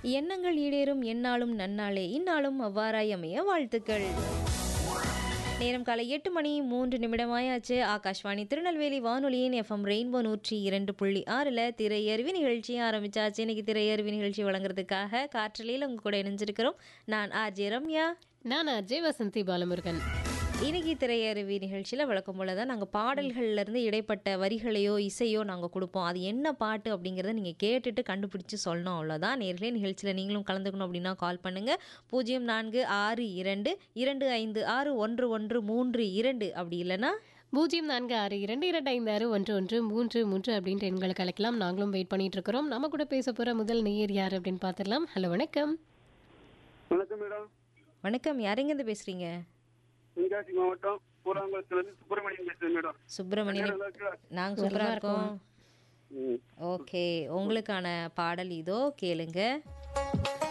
எண்ணங்கள் ஈடேறும் எந்நாளும் நன்னாளே இந்நாளும் அவ்வாறாய் அமைய வாழ்த்துக்கள் நேரம் காலை எட்டு மணி மூன்று நிமிடமாயாச்சு ஆகாஷ்வாணி திருநெல்வேலி வானொலியின் எஃப்எம் ரெயின்போ நூற்றி இரண்டு புள்ளி ஆறில் திரையருவி நிகழ்ச்சி ஆரம்பிச்சாச்சு இன்னைக்கு திரையருவி நிகழ்ச்சி வழங்குறதுக்காக காற்றலையில் உங்க கூட இணைஞ்சிருக்கிறோம் நான் ஆர்ஜே ரம்யா நான் அஜய் வசந்தி பாலமுருகன் இன்னைக்கு திரையருவி நிகழ்ச்சியில் வழக்கம் போல தான் நாங்கள் பாடல்கள்லேருந்து இடைப்பட்ட வரிகளையோ இசையோ நாங்கள் கொடுப்போம் அது என்ன பாட்டு அப்படிங்கிறத நீங்கள் கேட்டுட்டு கண்டுபிடிச்சு சொல்லணும் அவ்வளோதான் நேர்களே நிகழ்ச்சியில் நீங்களும் கலந்துக்கணும் அப்படின்னா கால் பண்ணுங்கள் பூஜ்ஜியம் நான்கு ஆறு இரண்டு இரண்டு ஐந்து ஆறு ஒன்று ஒன்று மூன்று இரண்டு அப்படி இல்லைன்னா பூஜ்ஜியம் நான்கு ஆறு இரண்டு இரண்டு ஐந்து ஆறு ஒன்று ஒன்று மூன்று மூன்று அப்படின்ட்டு எண்களை கலைக்கலாம் நாங்களும் வெயிட் பண்ணிட்டு இருக்கிறோம் நம்ம கூட பேச போற முதல் நேயர் யார் அப்படின்னு பார்த்துடலாம் ஹலோ வணக்கம் வணக்கம் மேடம் வணக்கம் யாரெங்கேருந்து பேசுகிறீங்க தென்காசி மாவட்டம் பூராங்குளத்துலேருந்து சுப்பிரமணியன் பேசுறேன் மேடம் சுப்பிரமணியன் நல்லா இருக்கா? நாங்கள் சூப்பராக இருக்கோம் ம். ஓகே உங்களுக்கான பாடல் இதோ கேளுங்க